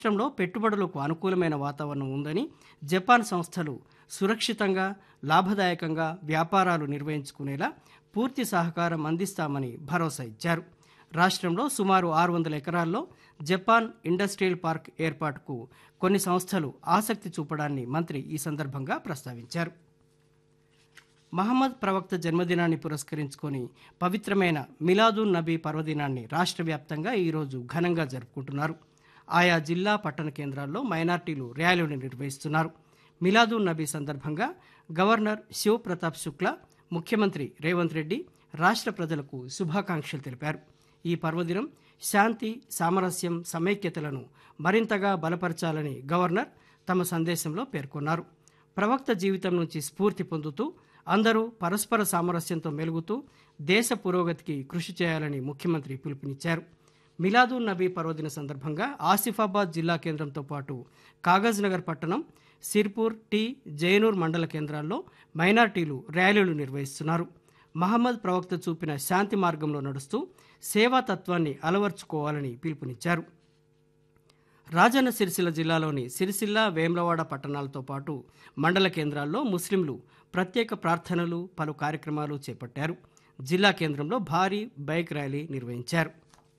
రాష్ట్రంలో పెట్టుబడులకు అనుకూలమైన వాతావరణం ఉందని జపాన్ సంస్థలు సురక్షితంగా లాభదాయకంగా వ్యాపారాలు నిర్వహించుకునేలా పూర్తి సహకారం అందిస్తామని భరోసా ఇచ్చారు రాష్ట్రంలో సుమారు ఆరు వందల ఎకరాల్లో జపాన్ ఇండస్ట్రియల్ పార్క్ ఏర్పాటుకు కొన్ని సంస్థలు ఆసక్తి చూపడాన్ని మంత్రి ఈ సందర్భంగా ప్రస్తావించారు మహమ్మద్ ప్రవక్త జన్మదినాన్ని పురస్కరించుకొని పవిత్రమైన మిలాదున్ నబీ పర్వదినాన్ని రాష్ట్ర వ్యాప్తంగా ఈరోజు ఘనంగా జరుపుకుంటున్నారు ఆయా జిల్లా పట్టణ కేంద్రాల్లో మైనార్టీలు ర్యాలీలు నిర్వహిస్తున్నారు మిలాదున్ నబీ సందర్భంగా గవర్నర్ శివ్ ప్రతాప్ శుక్లా ముఖ్యమంత్రి రేవంత్ రెడ్డి రాష్ట్ర ప్రజలకు శుభాకాంక్షలు తెలిపారు ఈ పర్వదినం శాంతి సామరస్యం సమైక్యతలను మరింతగా బలపరచాలని గవర్నర్ తమ సందేశంలో పేర్కొన్నారు ప్రవక్త జీవితం నుంచి స్ఫూర్తి పొందుతూ అందరూ పరస్పర సామరస్యంతో మెలుగుతూ దేశ పురోగతికి కృషి చేయాలని ముఖ్యమంత్రి పిలుపునిచ్చారు మిలాదూన్ నబీ పర్వదిన సందర్భంగా ఆసిఫాబాద్ జిల్లా కేంద్రంతో పాటు కాగజ్ నగర్ పట్టణం సిర్పూర్ టీ జైనూర్ మండల కేంద్రాల్లో మైనార్టీలు ర్యాలీలు నిర్వహిస్తున్నారు మహమ్మద్ ప్రవక్త చూపిన శాంతి మార్గంలో నడుస్తూ సేవాతత్వాన్ని అలవర్చుకోవాలని పిలుపునిచ్చారు రాజన్న సిరిసిల్ల జిల్లాలోని సిరిసిల్ల వేమ్లవాడ పట్టణాలతో పాటు మండల కేంద్రాల్లో ముస్లింలు ప్రత్యేక ప్రార్థనలు పలు కార్యక్రమాలు చేపట్టారు జిల్లా కేంద్రంలో భారీ బైక్ ర్యాలీ నిర్వహించారు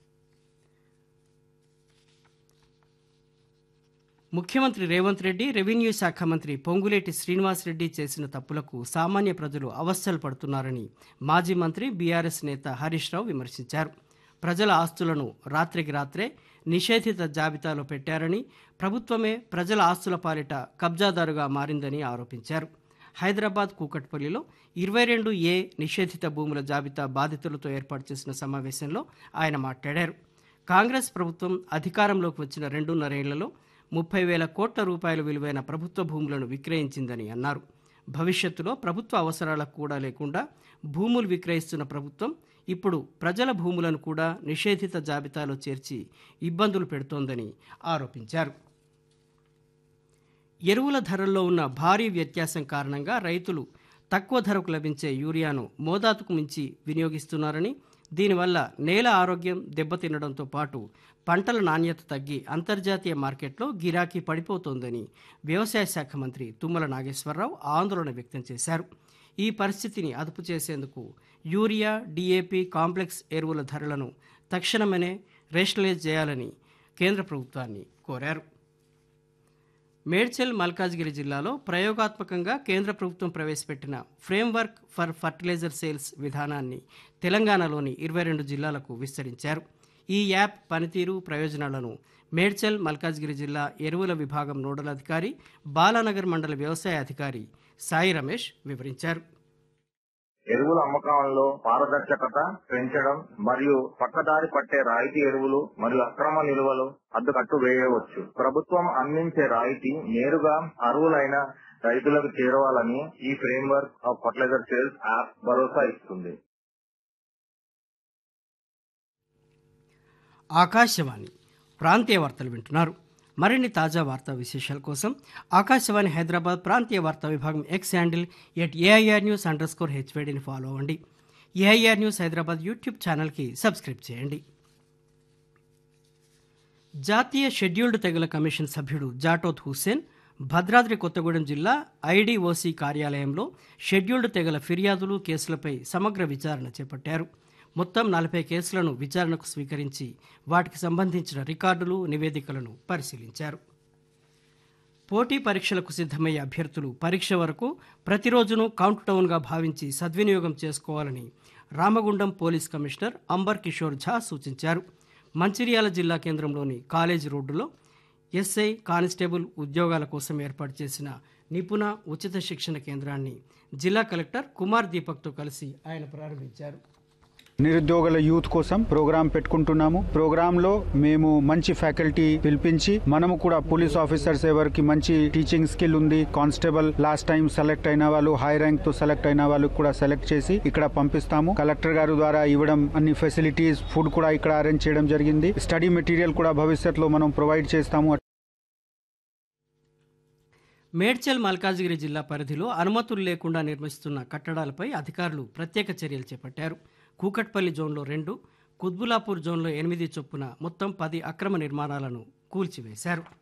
ముఖ్యమంత్రి రేవంత్ రెడ్డి రెవెన్యూ శాఖ మంత్రి పొంగులేటి శ్రీనివాసరెడ్డి చేసిన తప్పులకు సామాన్య ప్రజలు అవస్థలు పడుతున్నారని మాజీ మంత్రి బీఆర్ఎస్ నేత హరీష్ రావు విమర్శించారు ప్రజల ఆస్తులను రాత్రికి రాత్రే నిషేధిత జాబితాలో పెట్టారని ప్రభుత్వమే ప్రజల ఆస్తుల పాలిట కబ్జాదారుగా మారిందని ఆరోపించారు హైదరాబాద్ కూకట్పల్లిలో ఇరవై రెండు ఏ నిషేధిత భూముల జాబితా బాధితులతో ఏర్పాటు చేసిన సమావేశంలో ఆయన మాట్లాడారు కాంగ్రెస్ ప్రభుత్వం అధికారంలోకి వచ్చిన రెండున్నరేళ్లలో ముప్పై వేల కోట్ల రూపాయల విలువైన ప్రభుత్వ భూములను విక్రయించిందని అన్నారు భవిష్యత్తులో ప్రభుత్వ అవసరాలకు కూడా లేకుండా భూములు విక్రయిస్తున్న ప్రభుత్వం ఇప్పుడు ప్రజల భూములను కూడా నిషేధిత జాబితాలో చేర్చి ఇబ్బందులు పెడుతోందని ఆరోపించారు ఎరువుల ధరల్లో ఉన్న భారీ వ్యత్యాసం కారణంగా రైతులు తక్కువ ధరకు లభించే యూరియాను మోతాదుకు మించి వినియోగిస్తున్నారని దీనివల్ల నేల ఆరోగ్యం దెబ్బతినడంతో పాటు పంటల నాణ్యత తగ్గి అంతర్జాతీయ మార్కెట్లో గిరాకీ పడిపోతోందని వ్యవసాయ శాఖ మంత్రి తుమ్మల నాగేశ్వరరావు ఆందోళన వ్యక్తం చేశారు ఈ పరిస్థితిని అదుపు చేసేందుకు యూరియా డిఏపి కాంప్లెక్స్ ఎరువుల ధరలను తక్షణమనే రేషనలైజ్ చేయాలని కేంద్ర ప్రభుత్వాన్ని కోరారు మేడ్చల్ మల్కాజ్గిరి జిల్లాలో ప్రయోగాత్మకంగా కేంద్ర ప్రభుత్వం ప్రవేశపెట్టిన ఫ్రేమ్వర్క్ ఫర్ ఫర్టిలైజర్ సేల్స్ విధానాన్ని తెలంగాణలోని ఇరవై రెండు జిల్లాలకు విస్తరించారు ఈ యాప్ పనితీరు ప్రయోజనాలను మేడ్చల్ మల్కాజ్గిరి జిల్లా ఎరువుల విభాగం నోడల్ అధికారి బాలానగర్ మండల వ్యవసాయ అధికారి సాయి రమేష్ వివరించారు ఎరువుల అమ్మకాలలో పారదర్శకత పెంచడం మరియు పక్కదారి పట్టే రాయితీ ఎరువులు మరియు అక్రమ నిల్వలు అడ్డుకట్టు వేయవచ్చు ప్రభుత్వం అందించే రాయితీ నేరుగా అర్హులైన రైతులకు చేరవాలని ఈ framework of fertilizer sales app భరోసా ఇస్తుంది ఆకాశవాణి ప్రాంతీయ వార్తలు వింటున్నారు మరిన్ని తాజా వార్తా విశేషాల కోసం ఆకాశవాణి హైదరాబాద్ ప్రాంతీయ వార్తా విభాగం X handle at AIR news underscore స్కోర్ హెచ్వేడిని ఫాలో అవ్వండి ఏఐఆర్ న్యూస్ హైదరాబాద్ యూట్యూబ్ ఛానల్కి సబ్స్క్రైబ్ చేయండి జాతీయ షెడ్యూల్డ్ తెగల కమిషన్ సభ్యుడు జాటోత్ హుస్సేన్ భద్రాద్రి కొత్తగూడెం జిల్లా ఐడిఓసి కార్యాలయంలో షెడ్యూల్డ్ తెగల ఫిర్యాదులు కేసులపై సమగ్ర విచారణ చేపట్టారు మొత్తం నలభై కేసులను విచారణకు స్వీకరించి వాటికి సంబంధించిన రికార్డులు నివేదికలను పరిశీలించారు పోటీ పరీక్షలకు సిద్ధమయ్యే అభ్యర్థులు పరీక్ష వరకు ప్రతిరోజును కౌంట్ డౌన్గా భావించి సద్వినియోగం చేసుకోవాలని రామగుండం పోలీస్ కమిషనర్ అంబర్ కిషోర్ ఝా సూచించారు మంచిర్యాల జిల్లా కేంద్రంలోని కాలేజ్ రోడ్డులో ఎస్ఐ కానిస్టేబుల్ ఉద్యోగాల కోసం ఏర్పాటు చేసిన నిపుణ ఉచిత శిక్షణ కేంద్రాన్ని జిల్లా కలెక్టర్ కుమార్ దీపక్తో కలిసి ఆయన ప్రారంభించారు నిరుద్యోగుల యూత్ కోసం ప్రోగ్రాం పెట్టుకుంటున్నాము ప్రోగ్రామ్ లో మేము మంచి ఫ్యాకల్టీ పిలిపించి మనము కూడా పోలీస్ ఆఫీసర్స్ ఎవరికి మంచి టీచింగ్ స్కిల్ ఉంది కానిస్టేబుల్ లాస్ట్ టైం సెలెక్ట్ అయిన వాళ్ళు హై ర్యాంక్ తో సెలెక్ట్ అయిన వాళ్ళు కూడా సెలెక్ట్ చేసి ఇక్కడ పంపిస్తాము కలెక్టర్ గారు ద్వారా ఇవ్వడం అన్ని ఫెసిలిటీస్ ఫుడ్ కూడా ఇక్కడ అరేంజ్ చేయడం జరిగింది స్టడీ మెటీరియల్ కూడా భవిష్యత్తులో మనం ప్రొవైడ్ చేస్తాము మేడ్చల్ మల్కాజ్గిరి జిల్లా పరిధిలో అనుమతులు లేకుండా నిర్మిస్తున్న కట్టడాలపై అధికారులు ప్రత్యేక చర్యలు చేపట్టారు కూకట్పల్లి జోన్లో రెండు కుత్బులాపూర్ జోన్లో ఎనిమిది చొప్పున మొత్తం పది అక్రమ నిర్మాణాలను కూల్చివేశారు